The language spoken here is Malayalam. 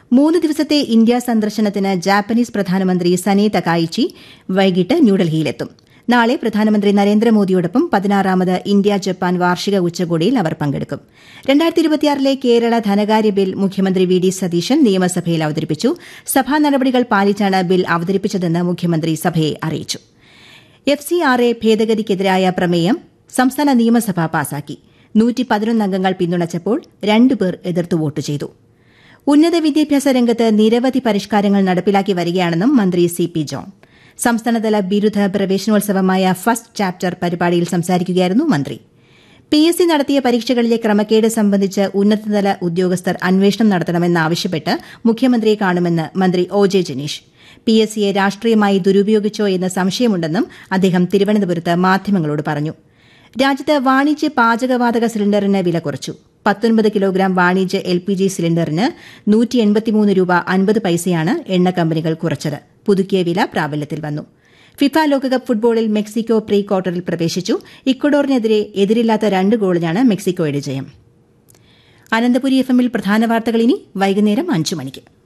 മൂന്ന് ദിവസത്തെ ഇന്ത്യ സന്ദർശനത്തിന് ജാപ്പനീസ് പ്രധാനമന്ത്രി സനെ തകായിച്ചി വൈകിട്ട് ന്യൂഡൽഹിയിലെത്തും നാളെ പ്രധാനമന്ത്രി നരേന്ദ്രമോദിയോടൊപ്പം പതിനാറാമത് ഇന്ത്യ ജപ്പാൻ വാർഷിക ഉച്ചകോടിയിൽ അവർ പങ്കെടുക്കും രണ്ടായിരത്തി ഇരുപത്തിയാറിലെ കേരള ധനകാര്യ ബിൽ മുഖ്യമന്ത്രി വി ഡി സതീശൻ നിയമസഭയിൽ അവതരിപ്പിച്ചു സഭാ നടപടികൾ പാലിച്ചാണ് ബിൽ അവതരിപ്പിച്ചതെന്ന് മുഖ്യമന്ത്രി സഭയെ അറിയിച്ചു എഫ് സി ആർ എ ഭേദഗതിക്കെതിരായ പ്രമേയം സംസ്ഥാന നിയമസഭ പാസാക്കി നൂറ്റി പതിനൊന്ന് അംഗങ്ങൾ പിന്തുണച്ചപ്പോൾ രണ്ടുപേർ എതിർത്ത് വോട്ട് ചെയ്തു ഉന്നത വിദ്യാഭ്യാസ രംഗത്ത് നിരവധി പരിഷ്കാരങ്ങൾ നടപ്പിലാക്കി വരികയാണെന്നും മന്ത്രി സി പി ജോൺ സംസ്ഥാനതല ബിരുദ പ്രവേശനോത്സവമായ ഫസ്റ്റ് ചാപ്റ്റർ പരിപാടിയിൽ സംസാരിക്കുകയായിരുന്നു മന്ത്രി പി എസ് സി നടത്തിയ പരീക്ഷകളിലെ ക്രമക്കേട് സംബന്ധിച്ച് ഉന്നതതല ഉദ്യോഗസ്ഥർ അന്വേഷണം നടത്തണമെന്നാവശ്യപ്പെട്ട് മുഖ്യമന്ത്രിയെ കാണുമെന്ന് മന്ത്രി O J Janeesh P S സിയെ രാഷ്ട്രീയമായി ദുരുപയോഗിച്ചോ എന്ന് സംശയമുണ്ടെന്നും അദ്ദേഹം തിരുവനന്തപുരത്ത് മാധ്യമങ്ങളോട് പറഞ്ഞു രാജ്യത്ത് വാണിജ്യ പാചകവാതക സിലിണ്ടറിന് വില കുറച്ചു പത്തൊൻപത് കിലോഗ്രാം വാണിജ്യ എൽ പി ജി സിലിണ്ടറിന് നൂറ്റി എൺപത്തിമൂന്ന് രൂപ അൻപത് പൈസയാണ് എണ്ണ കമ്പനികൾ കുറച്ചത് പുതുക്കിയ വില പ്രാബല്യത്തിൽ വന്നു ഫിഫ ലോകകപ്പ് ഫുട്ബോളിൽ മെക്സിക്കോ പ്രീ ക്വാർട്ടറിൽ പ്രവേശിച്ചു ഇക്വഡോറിനെതിരെ എതിരില്ലാത്ത രണ്ട് ഗോളിനാണ് മെക്സിക്കോയുടെ ജയം അനന്തപുരി എഫ് എമ്മിൽ പ്രധാന വാർത്തകൾ ഇനി വൈകുന്നേരം അഞ്ചു മണിക്ക്